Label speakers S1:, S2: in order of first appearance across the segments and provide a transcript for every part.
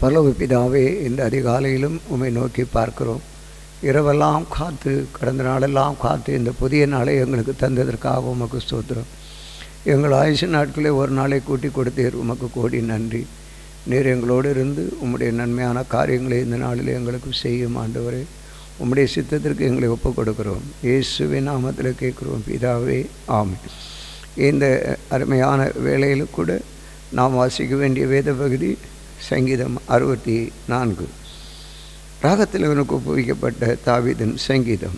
S1: பரலோக பிதாவே இந்த அதிகாலையிலும் உம்மை நோக்கி பார்க்கிறோம் இரவெல்லாம் காத்து கடந்த நாளெல்லாம் காத்து இந்த புதிய நாளை எங்களுக்கு தந்ததற்காக உமக்கு ஸ்தோத்திரம் எங்கள் ஆயுசு நாட்களே ஒரு நாளை கூட்டி கொடுத்தீர் உமக்கு கோடி நன்றி நீர் எங்களோடு இருந்து உம்முடைய நன்மையான காரியங்களை இந்த நாளில் எங்களுக்கு செய்யும் ஆண்டவரே உம்முடைய சித்தத்திற்கு எங்களை ஒப்புக் கொடுக்கிறோம் இயேசுவின் நாமத்தில் கேட்குறோம் பிதாவே ஆமென் இந்த அருமையான வேளையில் கூட நாம் வாசிக்க வேண்டிய வேத பகுதி சங்கீதம் அறுபத்தி நான்கு ராகத்தில் இவனுக்கு ஒப்புவிக்கப்பட்ட தாவீதின் சங்கீதம்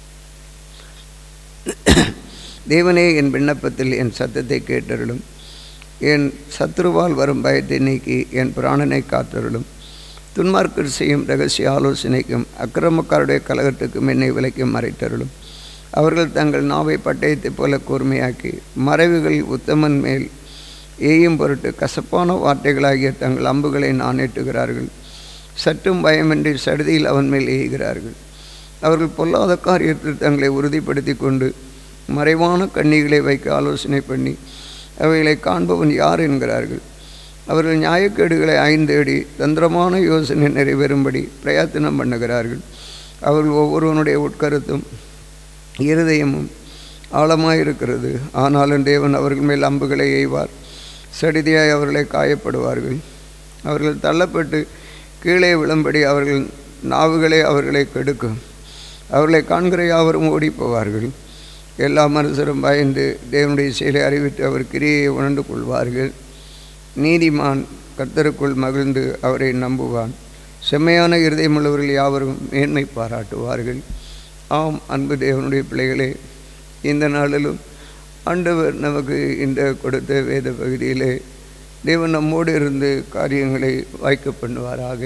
S1: தேவனே என் விண்ணப்பத்தில் என் சத்தத்தை கேட்டருளும் என் சத்ருவால் வரும் பயத்தை நீக்கி என் பிராணனை காத்தருளும் துன்மார்க்கர் செய்யும் ரகசிய ஆலோசனைக்கும் அக்கிரமக்காருடைய கலகத்துக்கும் என்னை விலைக்கும் மறைத்தருளும் அவர்கள் தங்கள் நாவை பட்டயத்தைப் போல கூர்மையாக்கி மறைவுகள் உத்தமன் மேல் ஏயும் பொருட்டு கசப்பான வார்த்தைகளாகிய தங்கள் அம்புகளை நாணேட்டுகிறார்கள் சற்றும் பயமின்றி சடுதியில் அவன் மேல் ஏய்கிறார்கள் அவர்கள் பொல்லாத காரியத்தில் தங்களை உறுதிப்படுத்தி கொண்டு மறைவான கண்ணிகளை வைக்க ஆலோசனை பண்ணி அவைகளை காண்பவன் யார் என்கிறார்கள் அவர்கள் நியாயக்கேடுகளை ஐந்தேடி தந்திரமான யோசனை நிறைவேறும்படி பிரயத்தனம் பண்ணுகிறார்கள் அவர்கள் ஒவ்வொருவனுடைய உட்கருத்தும் இருதயமும் ஆழமாயிருக்கிறது ஆனாலும் தேவன் அவர்கள் மேல் அம்புகளை எய்வார் சடிதியாய் அவர்களை காயப்படுவார்கள் அவர்கள் தள்ளப்பட்டு கீழே விழும்படி அவர்கள் நாவுகளே அவர்களை கெடுக்கும் அவர்களை காண்கிற யாவரும் ஓடி போவார்கள் எல்லா மனுஷரும் பயந்து தேவனுடைய செயலை அறிவித்து அவர் கிரியை உணர்ந்து கொள்வார்கள் நீதிமான் கர்த்தருக்குள் மகிழ்ந்து அவரை நம்புவான் செம்மையான இருதயமுள்ளவர்கள் யாவரும் மேன்மை பாராட்டுவார்கள் ஆம் அன்பு தேவனுடைய பிள்ளைகளே இந்த நாளிலும் ஆண்டவர் நமக்கு இந்த கொடுத்த வேத பகுதியிலே தேவன் நம்மோடு இருந்து காரியங்களை வாய்க்க பண்ணுவாராக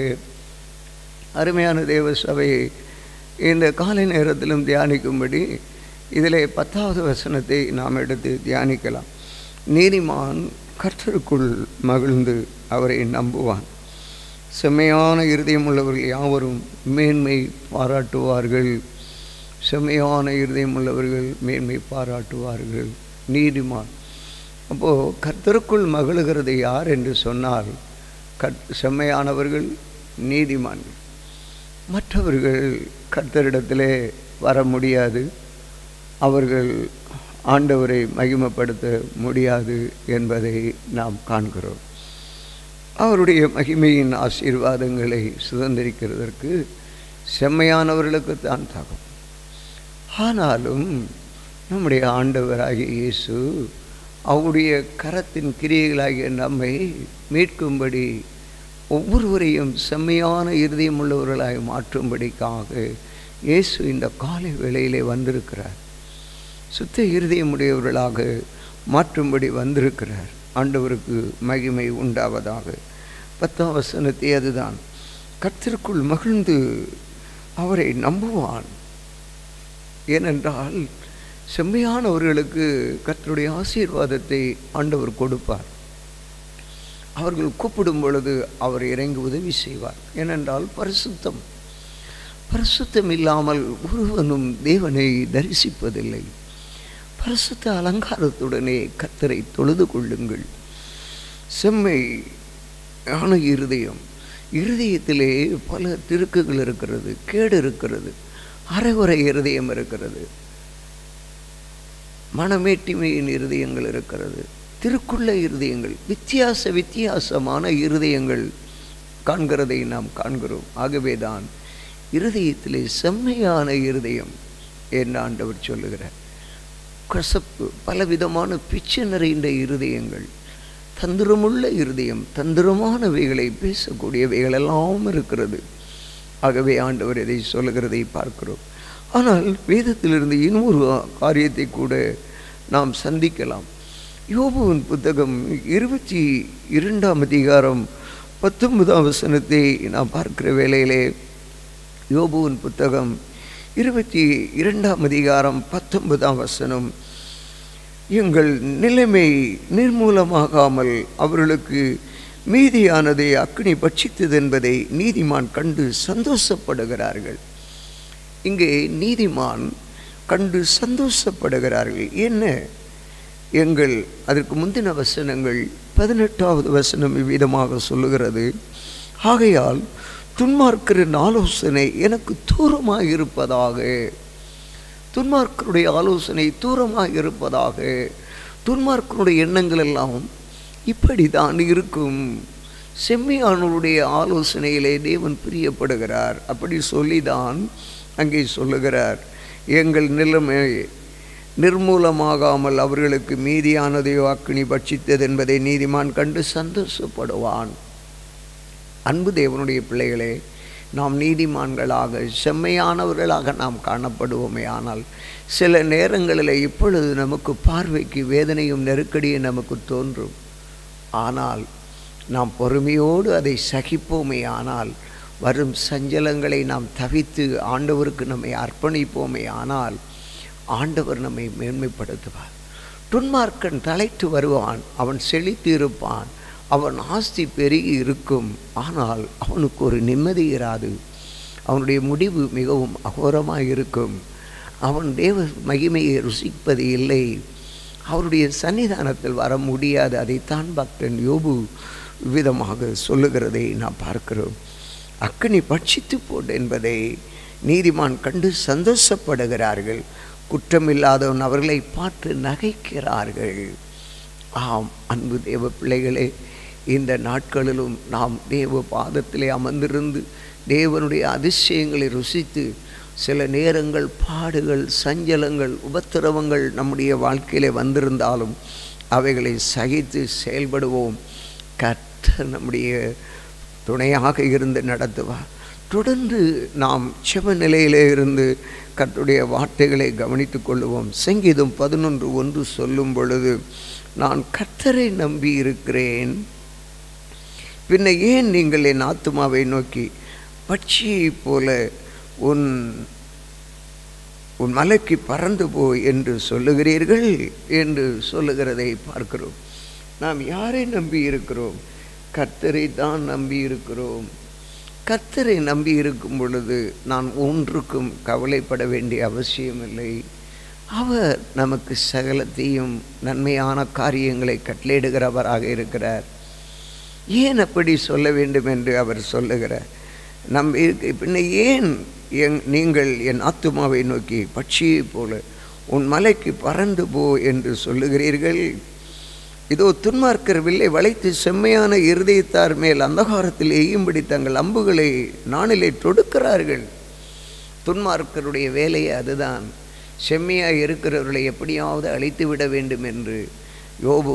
S1: அருமையான தேவ சபையை இந்த காலை நேரத்திலும் தியானிக்கும்படி இதிலே பத்தாவது வசனத்தை நாம் எடுத்து தியானிக்கலாம் நீதிமான் கர்த்தருக்குள் மகிழ்ந்து அவரை நம்புவான் செம்மையான இருதயம் உள்ளவர்கள் யாவரும் மேன்மை பாராட்டுவார்கள் செம்மையான இருதயம் உள்ளவர்கள் மேன்மை பாராட்டுவார்கள் நீதிமான் அப்போது கர்த்தருக்குள் மகிழுகிறது யார் என்று சொன்னால் கத் செம்மையானவர்கள் நீதிமான்கள் மற்றவர்கள் கர்த்தரிடத்திலே வர முடியாது அவர்கள் ஆண்டவரை மகிமைப்படுத்த முடியாது என்பதை நாம் காண்கிறோம் அவருடைய மகிமையின் ஆசீர்வாதங்களை சுதந்திரிக்கிறதற்கு செம்மையானவர்களுக்கு தான் தகும் ஆனாலும் நம்முடைய ஆண்டவராகிய இயேசு அவருடைய கரத்தின் கிரியைகளாகிய நம்மை மீட்கும்படி ஒவ்வொருவரையும் செம்மையான இருதயம் உள்ளவர்களாய் மாற்றும்படிக்காக இயேசு இந்த காலை வேளையிலே வந்திருக்கிறார் சுத்த இருதயமுடையவர்களாக மாற்றும்படி வந்திருக்கிறார் ஆண்டவருக்கு மகிமை உண்டாவதாக பத்தாம் வசனத்தை அதுதான் கர்த்தருக்குள் மகிழ்ந்து அவரை நம்புவான் ஏனென்றால் செம்மையானவர்களுக்கு கர்த்தருடைய ஆசீர்வாதத்தை ஆண்டவர் கொடுப்பார் அவர்கள் கூப்பிடும் பொழுது அவர் இறங்கி உதவி செய்வார் ஏனென்றால் பரிசுத்தம் பரிசுத்தம் இல்லாமல் ஒருவனும் தேவனை தரிசிப்பதில்லை பரிசுத்த அலங்காரத்துடனே கத்தரை தொழுது கொள்ளுங்கள் செம்மை ஆன இருதயம் இருதயத்திலே பல திருக்குகள் இருக்கிறது கேடு இருக்கிறது அரைகுறை இருதயம் இருக்கிறது மனமேட்டிமையின் இருதயங்கள் இருக்கிறது திருக்குள்ள இருதயங்கள் வித்தியாச வித்தியாசமான இருதயங்கள் காண்கிறதை நாம் காண்கிறோம் ஆகவேதான் இருதயத்திலே செம்மையான இருதயம் என்று ஆண்டவர் சொல்லுகிறார் கசப்பு பலவிதமான பிச்சு நிறைந்த இருதயங்கள் தந்திரமுள்ள இருதயம் தந்திரமானவைகளை பேசக்கூடியவைகள் எல்லாம் இருக்கிறது ஆகவே ஆண்டவர் இதை சொல்லுகிறதை பார்க்கிறோம் ஆனால் வேதத்திலிருந்து இன்னொரு காரியத்தை கூட நாம் சந்திக்கலாம் யோபுவின் புத்தகம் இருபத்தி இரண்டாம் அதிகாரம் பத்தொன்பதாம் வசனத்தை நாம் பார்க்கிற வேளையிலே யோபுவின் புத்தகம் இருபத்தி இரண்டாம் அதிகாரம் பத்தொன்பதாம் வசனம் எங்கள் நிலைமை நிர்மூலமாகாமல் அவர்களுக்கு மீதியானதை அக்னி பட்சித்தது என்பதை நீதிமான் கண்டு சந்தோஷப்படுகிறார்கள் இங்கே நீதிமான் கண்டு சந்தோஷப்படுகிறார்கள் என்ன எங்கள் அதற்கு முந்தின வசனங்கள் பதினெட்டாவது வசனம் இவ்விதமாக சொல்லுகிறது ஆகையால் துன்மார்க்கரின் ஆலோசனை எனக்கு தூரமாக இருப்பதாக துன்மார்க்கருடைய ஆலோசனை தூரமாக இருப்பதாக துன்மார்க்கருடைய எண்ணங்கள் எல்லாம் இப்படி தான் இருக்கும் செம்மையானவருடைய ஆலோசனையிலே தேவன் பிரியப்படுகிறார் அப்படி சொல்லிதான் அங்கே சொல்லுகிறார் எங்கள் நிலைமை நிர்மூலமாகாமல் அவர்களுக்கு மீதியானதையோ அக்கினி பட்சித்தது என்பதை நீதிமான் கண்டு சந்தோஷப்படுவான் அன்பு தேவனுடைய பிள்ளைகளே நாம் நீதிமான்களாக செம்மையானவர்களாக நாம் காணப்படுவோமே ஆனால் சில நேரங்களில் இப்பொழுது நமக்கு பார்வைக்கு வேதனையும் நெருக்கடியும் நமக்கு தோன்றும் ஆனால் நாம் பொறுமையோடு அதை சகிப்போமே ஆனால் வரும் சஞ்சலங்களை நாம் தவித்து ஆண்டவருக்கு நம்மை அர்ப்பணிப்போமே ஆனால் ஆண்டவர் நம்மை மேன்மைப்படுத்துவார் துன்மார்க்கன் தலைத்து வருவான் அவன் செழித்து இருப்பான் அவன் ஆஸ்தி பெருகி இருக்கும் ஆனால் அவனுக்கு ஒரு நிம்மதி இராது அவனுடைய முடிவு மிகவும் அகோரமாக இருக்கும் அவன் தேவ மகிமையை ருசிப்பது இல்லை அவருடைய சன்னிதானத்தில் வர முடியாது அதைத்தான் பக்தன் யோபு விதமாக சொல்லுகிறதை நாம் பார்க்கிறோம் அக்கினி பட்சித்து போடு என்பதை நீதிமான் கண்டு சந்தோஷப்படுகிறார்கள் குற்றமில்லாதவன் அவர்களை பார்த்து நகைக்கிறார்கள் ஆம் அன்பு தேவ பிள்ளைகளே இந்த நாட்களிலும் நாம் தேவ பாதத்திலே அமர்ந்திருந்து தேவனுடைய அதிசயங்களை ருசித்து சில நேரங்கள் பாடுகள் சஞ்சலங்கள் உபத்திரவங்கள் நம்முடைய வாழ்க்கையிலே வந்திருந்தாலும் அவைகளை சகித்து செயல்படுவோம் கர்த்தர் நம்முடைய துணையாக இருந்து நடத்துவார் தொடர்ந்து நாம் செவ நிலையிலே இருந்து கர்த்தருடைய வார்த்தைகளை கவனித்து கொள்ளுவோம் சங்கீதம் பதினொன்று ஒன்று சொல்லும் பொழுது நான் கர்த்தரை நம்பி இருக்கிறேன் பின்ன ஏன் நீங்கள் என் ஆத்மாவை நோக்கி பட்சியைப் போல உன் உன் மலைக்கு பறந்து போ என்று சொல்லுகிறீர்கள் என்று சொல்லுகிறதை பார்க்கிறோம் நாம் யாரை நம்பி இருக்கிறோம் கர்த்தரை தான் நம்பி இருக்கிறோம் கர்த்தரை நம்பி இருக்கும் பொழுது நான் ஒன்றுக்கும் கவலைப்பட வேண்டிய அவசியமில்லை அவர் நமக்கு சகலத்தையும் நன்மையான காரியங்களை கட்டளையிடுகிறவராக இருக்கிறார் ஏன் அப்படி சொல்ல வேண்டும் என்று அவர் சொல்லுகிறார் நம் பின்ன ஏன் எங் நீங்கள் என் ஆத்துமாவை நோக்கி பட்சியைப் போல உன் மலைக்கு பறந்து போ என்று சொல்லுகிறீர்கள் இதோ துன்மார்க்கர் வில்லை வளைத்து செம்மையான இருதயத்தார் மேல் அந்தகாரத்தில் எய்யும்படி தங்கள் அம்புகளை நாணிலே தொடுக்கிறார்கள் துன்மார்க்கருடைய வேலையை அதுதான் செம்மையாக இருக்கிறவர்களை எப்படியாவது அழித்து விட வேண்டும் என்று யோபு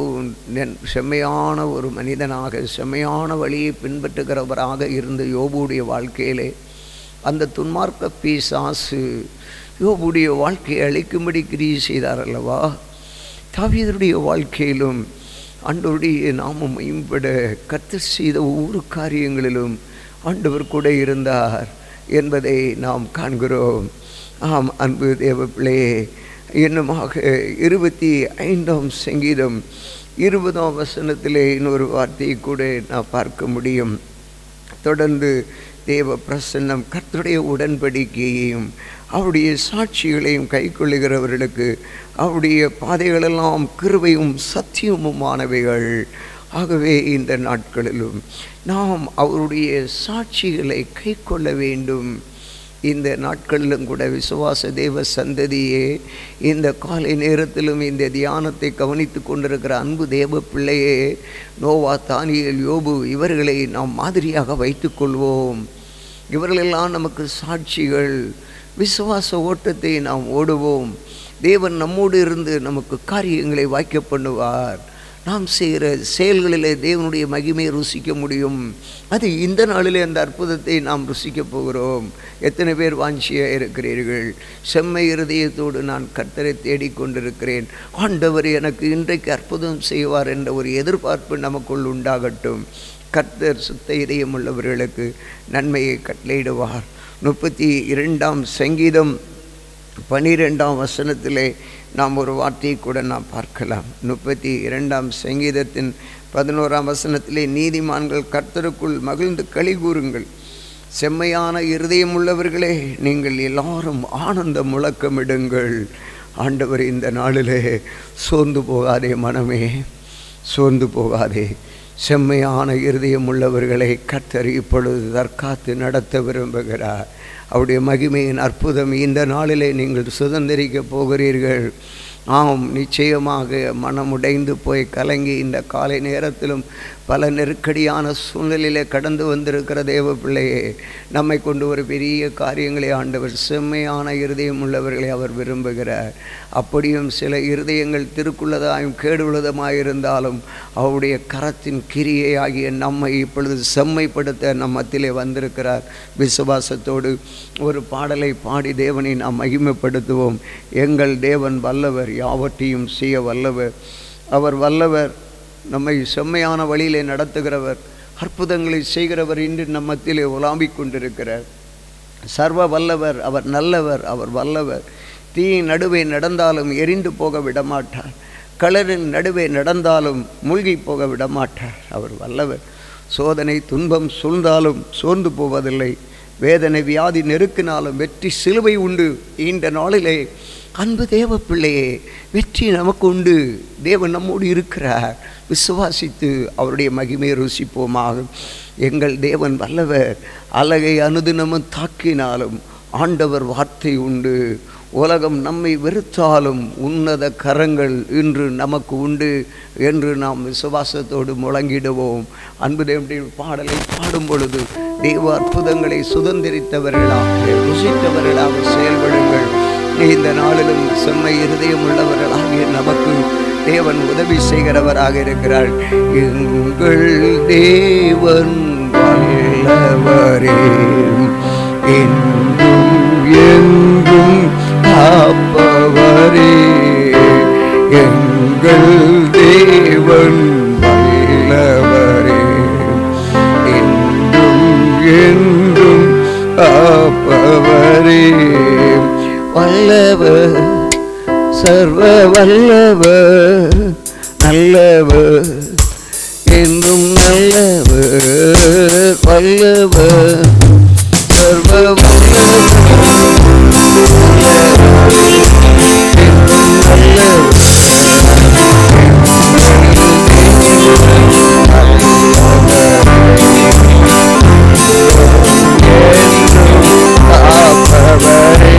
S1: செம்மையான ஒரு மனிதனாக செம்மையான வழியை பின்பற்றுகிறவராக இருந்த யோபுடைய வாழ்க்கையிலே அந்த துன்மார்க்க பீசாசு யோபுடைய வாழ்க்கையை அழிக்கும்படி கிரியை செய்தார் அல்லவா தாவீதருடைய வாழ்க்கையிலும் ஆண்டவருடைய நாமம் மேம்பட கத்து செய்த ஒவ்வொரு காரியங்களிலும் ஆண்டவர் கூட இருந்தார் என்பதை நாம் காண்கிறோம் ஆம் அன்பு தேவ பிள்ளையே இன்னுமாக இருபத்தி ஐந்தாம் சங்கீதம் இருபதாம் வசனத்திலே இன்னொரு வார்த்தையை கூட நான் பார்க்க முடியும் தொடர்ந்து தேவ பிரசன்னம் கர்த்தருடைய உடன்படிக்கையையும் அவருடைய சாட்சிகளையும் கைக்கொள்ளுகிறவர்களுக்கு அவருடைய பாதைகளெல்லாம் கிருபையும் சத்தியமுமானவைகள் ஆகவே இந்த நாட்களிலும் நாம் அவருடைய சாட்சிகளை கைக்கொள்ள வேண்டும் இந்த நாட்களிலும் கூட விசுவாச தேவ சந்ததியே இந்த காலை நேரத்திலும் இந்த தியானத்தை கவனித்து கொண்டிருக்கிற அன்பு தேவ பிள்ளையே நோவா தானியல் யோபு இவர்களை நாம் மாதிரியாக வைத்துக்கொள்வோம் இவர்களெல்லாம் நமக்கு சாட்சிகள் விசுவாச ஓட்டத்தை நாம் ஓடுவோம் தேவன் நம்மோடு இருந்து நமக்கு காரியங்களை வாய்க்க பண்ணுவார் நாம் செய்கிற செயல்களிலே தேவனுடைய மகிமையை ருசிக்க முடியும் அது இந்த நாளிலே அந்த அற்புதத்தை நாம் ருசிக்க போகிறோம் எத்தனை பேர் வாஞ்சியாக இருக்கிறீர்கள் செம்மை இருதயத்தோடு நான் கர்த்தரை தேடிக்கொண்டிருக்கிறேன் ஆண்டவர் எனக்கு இன்றைக்கு அற்புதம் செய்வார் என்ற ஒரு எதிர்பார்ப்பு நமக்குள் உண்டாகட்டும் கர்த்தர் சுத்த இதயம் உள்ளவர்களுக்கு நன்மையை கட்டளையிடுவார் முப்பத்தி இரண்டாம் சங்கீதம் பனிரெண்டாம் வசனத்திலே நாம் ஒரு வார்த்தையை கூட நாம் பார்க்கலாம் முப்பத்தி இரண்டாம் சங்கீதத்தின் பதினோராம் வசனத்திலே நீதிமான்கள் கர்த்தருக்குள் மகிழ்ந்து களி கூறுங்கள் செம்மையான இருதயம் உள்ளவர்களே நீங்கள் எல்லாரும் ஆனந்த முழக்கமிடுங்கள் ஆண்டவர் இந்த நாளிலே சோர்ந்து போகாதே மனமே சோர்ந்து போகாதே செம்மையான இருதயம் உள்ளவர்களை கர்த்தர் இப்பொழுது தற்காத்து நடத்த விரும்புகிறார் அவருடைய மகிமையின் அற்புதம் இந்த நாளிலே நீங்கள் சுதந்திரிக்க போகிறீர்கள் ஆம் நிச்சயமாக மனமுடைந்து போய் கலங்கி இந்த காலை நேரத்திலும் பல நெருக்கடியான சூழ்நிலையிலே கடந்து வந்திருக்கிற தேவ பிள்ளையே நம்மை கொண்டு ஒரு பெரிய காரியங்களை ஆண்டவர் செம்மையான இருதயம் உள்ளவர்களை அவர் விரும்புகிறார் அப்படியும் சில இருதயங்கள் திருக்குள்ளதாயும் கேடுள்ளதுமாய் இருந்தாலும் அவருடைய கரத்தின் கிரியை ஆகிய நம்மை இப்பொழுது செம்மைப்படுத்த நம் மத்தியிலே வந்திருக்கிறார் விசுவாசத்தோடு ஒரு பாடலை பாடி தேவனை நாம் மகிமைப்படுத்துவோம் எங்கள் தேவன் வல்லவர் யாவற்றையும் செய்ய வல்லவர் அவர் வல்லவர் நம்மை செம்மையான வழியிலே நடத்துகிறவர் அற்புதங்களை செய்கிறவர் இன்று நம் மத்தியிலே உலாம்பிக் கொண்டிருக்கிறார் சர்வ வல்லவர் அவர் நல்லவர் அவர் வல்லவர் தீயின் நடுவே நடந்தாலும் எரிந்து போக விடமாட்டார் களரின் நடுவே நடந்தாலும் மூழ்கி போக விடமாட்டார் அவர் வல்லவர் சோதனை துன்பம் சூழ்ந்தாலும் சோர்ந்து போவதில்லை வேதனை வியாதி நெருக்கினாலும் வெற்றி சிலுவை உண்டு இந்த நாளிலே அன்பு தேவ பிள்ளையே வெற்றி நமக்கு உண்டு தேவன் நம்மோடு இருக்கிறார் விசுவாசித்து அவருடைய மகிமையை ருசிப்போமாக எங்கள் தேவன் வல்லவர் அழகை அனுதினமும் தாக்கினாலும் ஆண்டவர் வார்த்தை உண்டு உலகம் நம்மை வெறுத்தாலும் உன்னத கரங்கள் இன்று நமக்கு உண்டு என்று நாம் விசுவாசத்தோடு முழங்கிடுவோம் அன்பு தேவனுடைய பாடலை பாடும் பொழுது தெய்வ அற்புதங்களை சுதந்திரித்தவர்களாக ருசித்தவர்களாக செயல்படுங்கள் இந்த நாளிலும் செம்மை இருதயம் உள்ளவர்களாகிய நமக்கு தேவன் உதவி செய்கிறவராக இருக்கிறார் எங்கள் தேவன் வல்லவரே என்றும் என்றும் காப்பவரே எங்கள் தேவன் வல்லவரே என்றும் என்றும் காப்பவரே வல்லவர் சர்வ வல்லவர் நல்லவர் என்றும் நல்லவர் வல்லவர் சர்வ வல்லவர் என்றும் நல்லவர் என்றும் காப்பவரே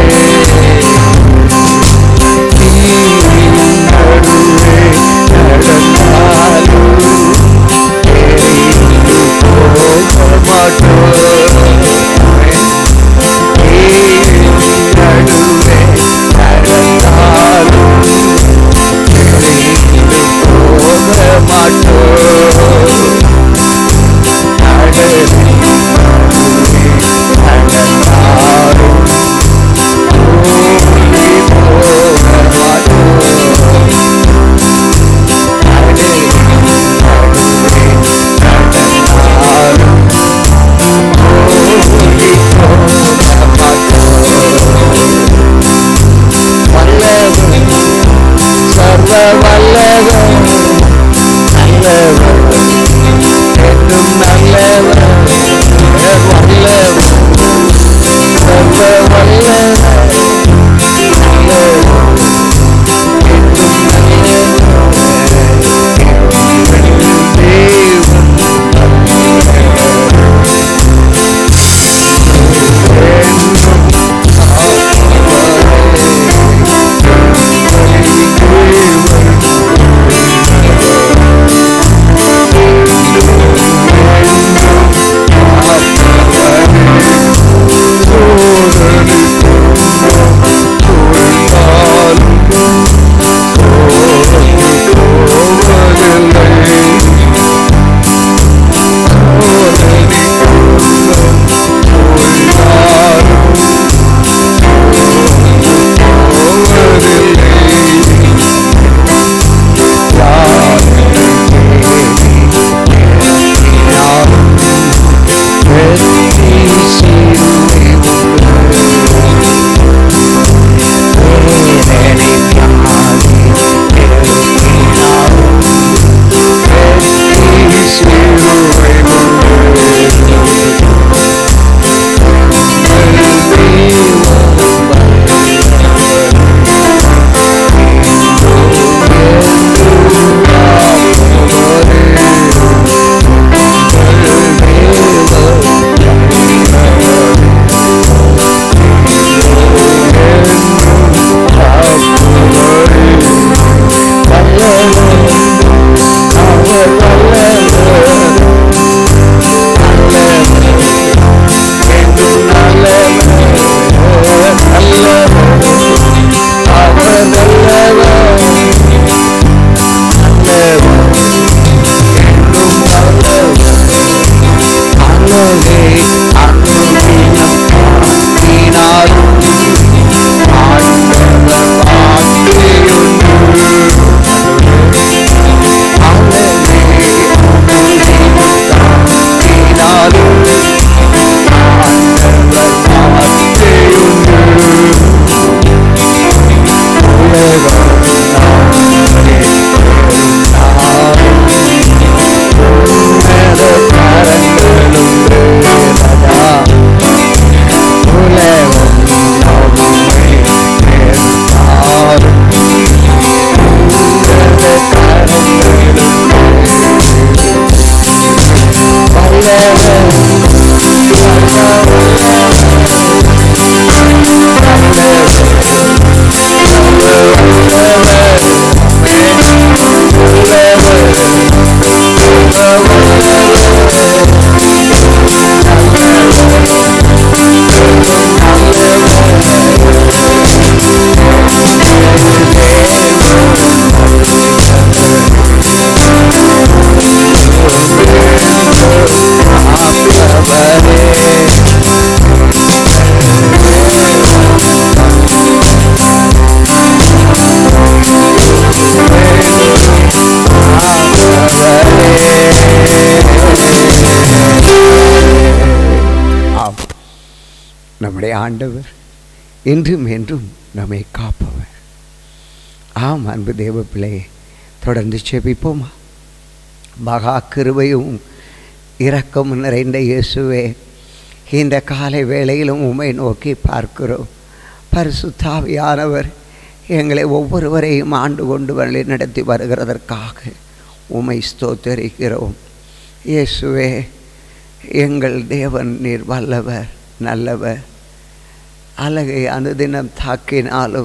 S1: சர்வ வல்லவர் நல்லவர் என்றும் நல்லவர் வல்லவர் சர்வ வல்லவர் நல்லவர் என்றும் நல்லவர் தேவன் என்றும் நம்முடைய ஆண்டவர் என்றும் என்றும் நம்மை காப்பவர் ஆம் அன்பு தேவ பிள்ளையே தொடர்ந்து செபிப்போமா மகா கிருபையும் இரக்கமும் நிறைந்த இயேசுவே இந்த காலை வேளையிலும் உம்மை நோக்கி பார்க்கிறோம் பரிசுத்தாவியானவர் எங்களை ஒவ்வொருவரையும் ஆண்டு கொண்டு வழி நடத்தி வருகிறதற்காக உமை ஸ்தோத்தரிக்கிறோம் இயேசுவே எங்கள் தேவன் நீர் வல்லவர் நல்லவர் அழகை அனுதினம் தாக்கினாலும்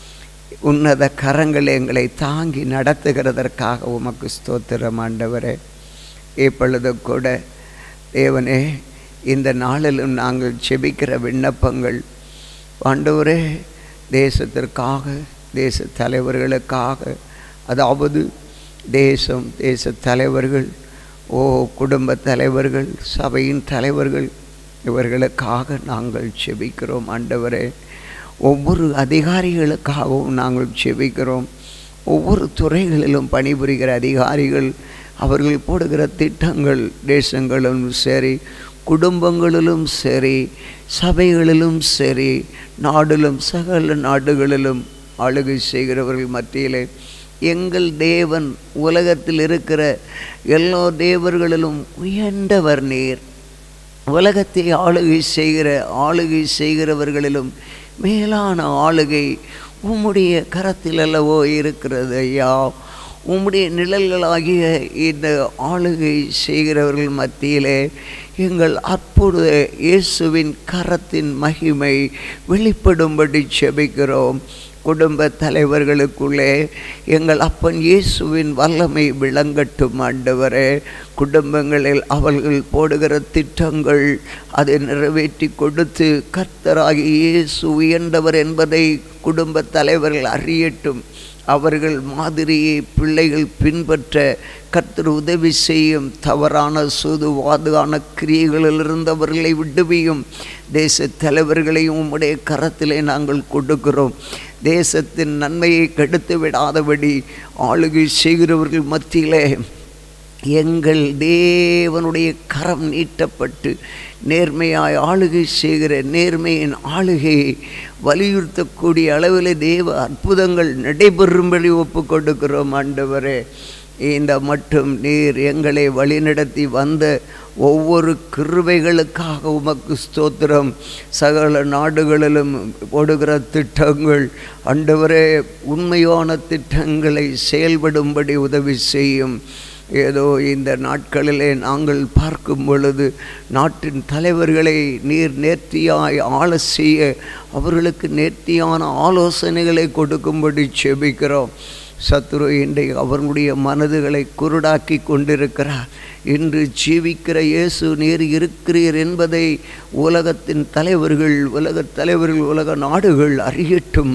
S1: உன்னத கரங்கள் எங்களை தாங்கி நடத்துகிறதற்காக உமக்கு ஸ்தோத்திரம் ஆண்டவரே இப்பொழுது கூட தேவனே இந்த நாளிலும் நாங்கள் செபிக்கிற விண்ணப்பங்கள் ஆண்டவரே தேசத்திற்காக தேச தலைவர்களுக்காக அதாவது தேசம் தேச தலைவர்கள் ஓ குடும்ப தலைவர்கள் சபையின் தலைவர்கள் இவர்களுக்காக நாங்கள் செபிக்கிறோம் ஆண்டவரே ஒவ்வொரு அதிகாரிகளுக்காகவும் நாங்கள் செபிக்கிறோம் ஒவ்வொரு துறைகளிலும் பணிபுரிகிற அதிகாரிகள் அவர்கள் போடுகிற திட்டங்கள் தேசங்களும் சரி குடும்பங்களிலும் சரி சபைகளிலும் சரி நாடிலும் சகல நாடுகளிலும் ஆளுகை செய்கிறவர்கள் மத்தியிலே எங்கள் தேவன் உலகத்தில் இருக்கிற எல்லா தேவர்களிலும் உயர்ந்தவர் நீர் உலகத்தை ஆளுகை செய்கிற ஆளுகை செய்கிறவர்களிலும் மேலான ஆளுகை உம்முடைய கரத்தில் அல்லவோ இருக்கிறது ஐயா உம்முடைய நிழல்களாகிய இந்த ஆளுகை செய்கிறவர்கள் மத்தியிலே எங்கள் அற்புத இயேசுவின் கரத்தின் மகிமை வெளிப்படும்படி செபிக்கிறோம் குடும்ப தலைவர்களுக்குள்ளே எங்கள் அப்பன் இயேசுவின் வல்லமை விளங்கட்டும் ஆண்டவரே குடும்பங்களில் அவர்கள் போடுகிற திட்டங்கள் அதை நிறைவேற்றி கொடுத்து கர்த்தராகி இயேசு உயர்ந்தவர் என்பதை குடும்ப தலைவர்கள் அறியட்டும் அவர்கள் மாதிரியை பிள்ளைகள் பின்பற்ற கர்த்தர் உதவி செய்யும் தவறான சூதுவாதான கிரியைகளிலிருந்து அவர்களை விடுவியும் தேச தலைவர்களையும் உம்முடைய கரத்திலே நாங்கள் கொடுக்கிறோம் தேசத்தின் நன்மையை கெடுத்து விடாதபடி ஆளுகை செய்கிறவர்கள் மத்தியிலே எங்கள் தேவனுடைய கரம் நீட்டப்பட்டு நேர்மையாய் ஆளுகை செய்கிற நேர்மையின் ஆளுகையை வலியுறுத்தக்கூடிய அளவில் தேவ அற்புதங்கள் நடைபெறும்படி ஒப்பு கொடுக்கிறோம் ஆண்டவரே இந்த மட்டும் நீர் எங்களை வழிநடத்தி வந்த ஒவ்வொரு கிருபைகளுக்காக உமக்கு ஸ்தோத்திரம் சகல நாடுகளிலும் போடுகிற திட்டங்கள் ஆண்டவரே உண்மையான திட்டங்களை செயல்படும்படி உதவி செய்யும் ஏதோ இந்த நாட்களிலே நாங்கள் பார்க்கும் பொழுது நாட்டின் தலைவர்களை நீர் நேர்த்தியாய் ஆள செய்ய அவர்களுக்கு நேர்த்தியான ஆலோசனைகளை கொடுக்கும்படி செபிக்கிறோம் சத்துரு இன்றைக்கு அவர்களுடைய மனதுகளை குருடாக்கி கொண்டிருக்கிறார் இன்று ஜீவிக்கிற இயேசு நீர் இருக்கிறீர் என்பதை உலகத்தின் தலைவர்கள் உலக தலைவர்கள் உலக நாடுகள் அறியட்டும்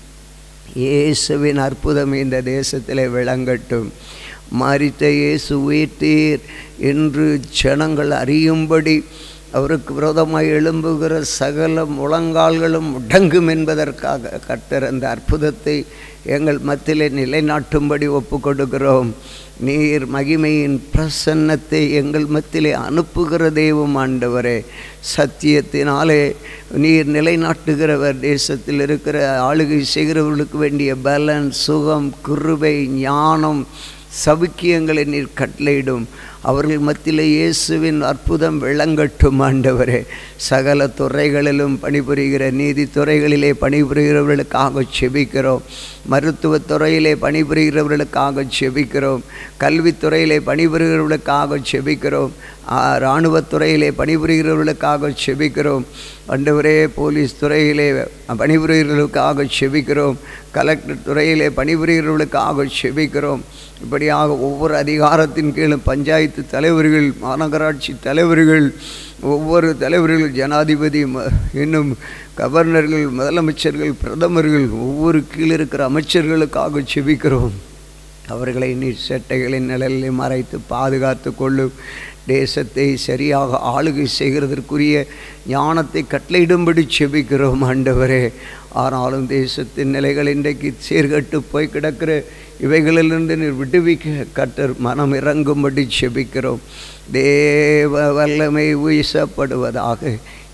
S1: இயேசுவின் அற்புதம் இந்த தேசத்தில் விளங்கட்டும் மறித்த இயேசு உயிர்த்தீர் என்று ஜனங்கள் அறியும்படி அவருக்கு விரோதமாய் எழும்புகிற சகல முழங்கால்களும் முடங்கும் என்பதற்காக கர்த்தர் அந்த அற்புதத்தை எங்கள் மத்தியிலே நிலைநாட்டும்படி ஒப்பு கொடுக்கிறோம் நீர் மகிமையின் பிரசன்னத்தை எங்கள் மத்தியிலே அனுப்புகிற தெய்வம் ஆண்டவரே சத்தியத்தினாலே நீர் நிலைநாட்டுகிறவர் தேசத்தில் இருக்கிற ஆளுகை செய்கிறவர்களுக்கு வேண்டிய பலன் சுகம் குருவை ஞானம் சவுக்கியங்களை நீர் கட்டளையிடும் அவர்கள் மத்தியில் இயேசுவின் அற்புதம் விளங்கட்டும் ஆண்டவரே சகல துறைகளிலும் பணிபுரிகிற நீதித்துறைகளிலே பணிபுரிகிறவர்களுக்காக செபிக்கிறோம் மருத்துவத் துறையிலே பணிபுரிகிறவர்களுக்காக செபிக்கிறோம் கல்வித்துறையிலே பணிபுரிகிறவர்களுக்காக செபிக்கிறோம் இராணுவத்துறையிலே பணிபுரிகிறவர்களுக்காக செபிக்கிறோம் ஆண்டவரே போலீஸ் துறையிலே பணிபுரிகிறவர்களுக்காக செபிக்கிறோம் கலெக்டர் துறையிலே பணிபுரிகிறவர்களுக்காக செபிக்கிறோம் இப்படியாக ஒவ்வொரு அதிகாரத்தின் கீழும் பஞ்சாயத்து தலைவர்கள் மாநகராட்சி தலைவர்கள் ஒவ்வொரு தலைவர்கள் ஜனாதிபதி ம- இன்னும் கவர்னர்கள் முதலமைச்சர்கள் பிரதமர்கள் ஒவ்வொரு கீழ் இருக்கிற அமைச்சர்களுக்காக செபிக்கிறோம் அவர்களை நீர் செட்டைகளின் நிழலிலே மறைத்து பாதுகாத்து கொள்ளும் தேசத்தை சரியாக ஆளுகை செய்கிறதற்குரிய ஞானத்தை கட்டளையிடும்படி செபிக்கிறோம் ஆண்டவரே ஆனாலும் தேசத்தின் நிலைகள் இன்றைக்கு சீர்கட்டு போய் கிடக்கிற இவைகளிலிருந்து நீர் விடுவிக்க கர்த்தர் மனம் இறங்கும்படி செபிக்கிறோம் தேவ வல்லமை வீசப்படுவதாக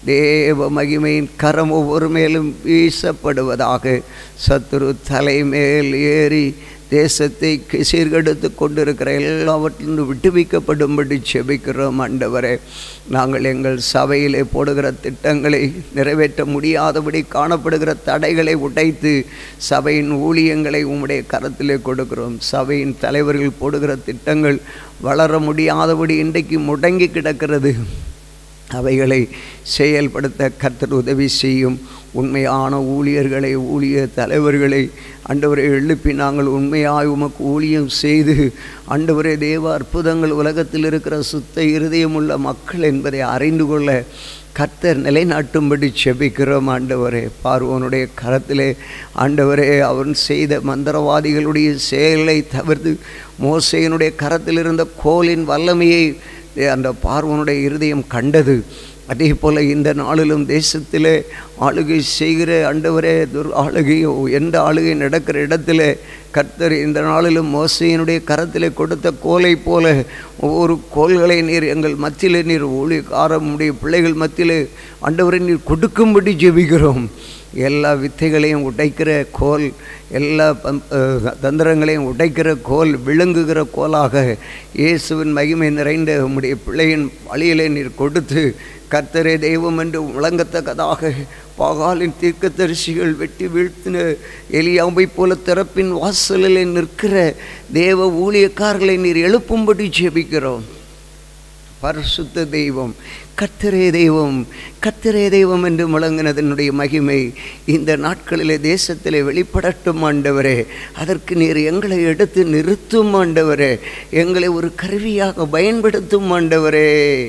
S1: தேவ மகிமையின் கரம் ஒவ்வொரு மேலும் வீசப்படுவதாக சத்துரு தலைமேல் ஏறி தேசத்தை சீர்கெடுத்து கொண்டிருக்கிற எல்லாவற்றிலும் விட்டுவிக்கப்படும்படி செபிக்கிறோம் ஆண்டவரே நாங்கள் எங்கள் சபையிலே போடுகிற திட்டங்களை நிறைவேற்ற முடியாதபடி காணப்படுகிற தடைகளை உடைத்து சபையின் ஊழியங்களை உம்முடைய கரத்திலே கொடுக்கிறோம் சபையின் தலைவர்கள் போடுகிற திட்டங்கள் வளர முடியாதபடி இன்றைக்கு முடங்கி கிடக்கிறது அவைகளை செயல்படுத்த கர்த்தர் உதவி செய்யும் உண்மையான ஊழியர்களை ஊழிய தலைவர்களை ஆண்டவரை எழுப்பி நாங்கள் உண்மையாய் உமக்கு ஊழியம் செய்து ஆண்டவரே தேவ அற்புதங்கள் உலகத்தில் இருக்கிற சுத்த இருதயமுள்ள மக்கள் என்பதை அறிந்து கொள்ள கர்த்தர் நிலைநாட்டும்படி செபிக்கிறோம் ஆண்டவரே பார்வோனுடைய கரத்திலே ஆண்டவரே அவன் செய்த மந்திரவாதிகளுடைய செயலை தவிர்த்து மோசையனுடைய கரத்தில் இருந்த கோலின் வல்லமையை அந்த பார்வனுடைய இருதயம் கண்டது அதே போல் இந்த நாளிலும் தேசத்திலே ஆளுகை செய்கிற ஆண்டவரே துர் ஆளுகையோ எந்த ஆளுகை நடக்கிற இடத்துல கர்த்தர் இந்த நாளிலும் மோசையினுடைய கரத்திலே கொடுத்த கோலை போல ஒவ்வொரு கோல்களை நீர் எங்கள் மத்தியிலே நீர் ஊழியக்காரமுடைய பிள்ளைகள் மத்தியிலே ஆண்டவரை நீர் கொடுக்கும்படி ஜெபிக்கிறோம் எல்லா வித்தைகளையும் உடைக்கிற கோல் எல்லா பம்- அஹ் தந்திரங்களையும் உடைக்கிற கோல் விழுங்குகிற கோலாக இயேசுவின் மகிமை நிறைந்த உம்முடைய பிள்ளையின் வழியிலே நீர் கொடுத்து கர்த்தரே தெய்வம் என்று முழங்கத்தக்கதாக பாகாலின் தீர்க்கதரிசிகள் வெட்டி வீழ்த்தின எலியாவை போல திறப்பின் வாசலிலே நிற்கிற தேவ ஊழியக்காரர்களை நீர் எழுப்பும்படி ஜெபிக்கிறோம் பரிசுத்த தெய்வம் கர்த்தரே தெய்வம் கர்த்தரே தெய்வம் என்று முழங்கினதனுடைய மகிமை இந்த நாட்களிலே தேசத்திலே வெளிப்படட்டும் ஆண்டவரே அதற்கு நீர் எங்களை எடுத்து நிறுத்தும் ஆண்டவரே எங்களை ஒரு கருவியாக பயன்படுத்தும் ஆண்டவரே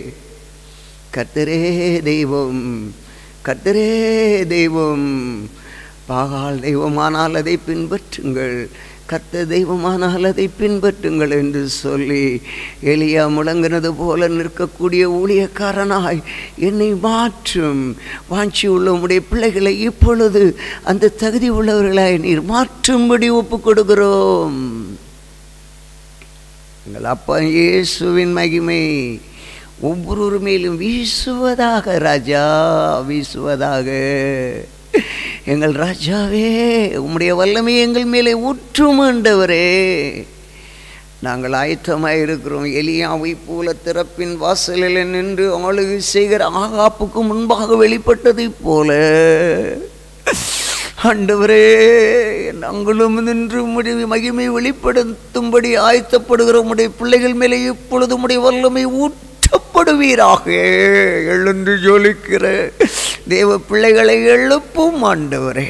S1: கர்த்தரே தெய்வம் கர்த்தரே தெய்வம் பாகால் தெய்வமானால் அதை பின்பற்றுங்கள் கர்த்த தெய்வமானால் அதை பின்பற்றுங்கள் என்று சொல்லி எலியா முழங்கினது போல நிற்கக்கூடிய ஊழியக்காரனாய் என்னை மாற்றும் வாஞ்சி உள்ள உம்முடைய பிள்ளைகளை இப்பொழுது அந்த தகுதி உள்ளவர்களாய் நீர் மாற்றும்படி ஒப்பு கொடுக்கிறோம் எங்கள் அப்பா இயேசுவின் மகிமை ஒவ்வொரு மேலும் வீசுவதாக ராஜா வீசுவதாக எங்கள் ராஜாவே உம்முடைய வல்லமை எங்கள் மேலே ஊற்றும் ஆண்டவரே நாங்கள் ஆயத்தமாக இருக்கிறோம் எலியாவை போல திறப்பின் வாசலில் நின்று ஆளுகை செய்கிற ஆகாப்புக்கு முன்பாக வெளிப்பட்டதைப் போல ஆண்டவரே நாங்களும் நின்று உம்முடைய மகிமை வெளிப்படுத்தும்படி ஆயத்தப்படுகிற உம்முடைய பிள்ளைகள் மேலே இப்பொழுது உம்முடைய வல்லமை ஊற்றப்படுவீராக எழுந்து ஜொலிக்கிற தேவ பிள்ளைகளை எழுப்பும் ஆண்டவரே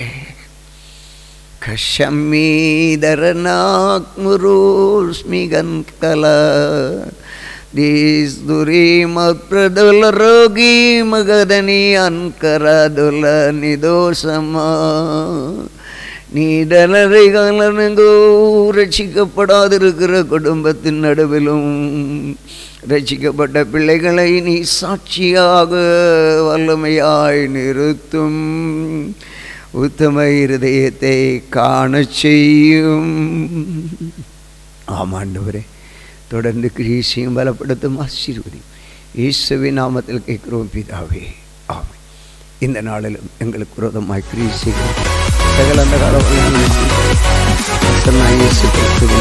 S1: ಕಶಮ್ಮೀದರನಾಕ್ಮುರೋಸ್ಮಿಗನ್ ಕಲ ದೀಸ್ ದುರಿ ಮಪ್ರದೊಲ ರೋಗಿ ಮಗದನಿ ಅನ್ಕರದೊಲ ನಿದೋಸಮ நீடலறைகளோ ரட்சிக்கப்படாதிருக்கிற குடும்பத்தின் நடுவிலும் ரட்சிக்கப்பட்ட பிள்ளைகளை நீ சாட்சியாக வல்லமையாய் நிறுத்தும் உத்தம இருதயத்தை காணச் செய்யும் ஆமாண்டவரே தொடர்ந்து கிரீசையும் பலப்படுத்தும் ஆசீர்வதி இயேசுவின் நாமத்தில் கேட்கிறோம் பிதாவே ஆமென் இந்த நாளிலும் எங்களுக்கு விரோதமாய் கிரீசைகள் சகல அந்த காலம் இயேசு கிறிஸ்து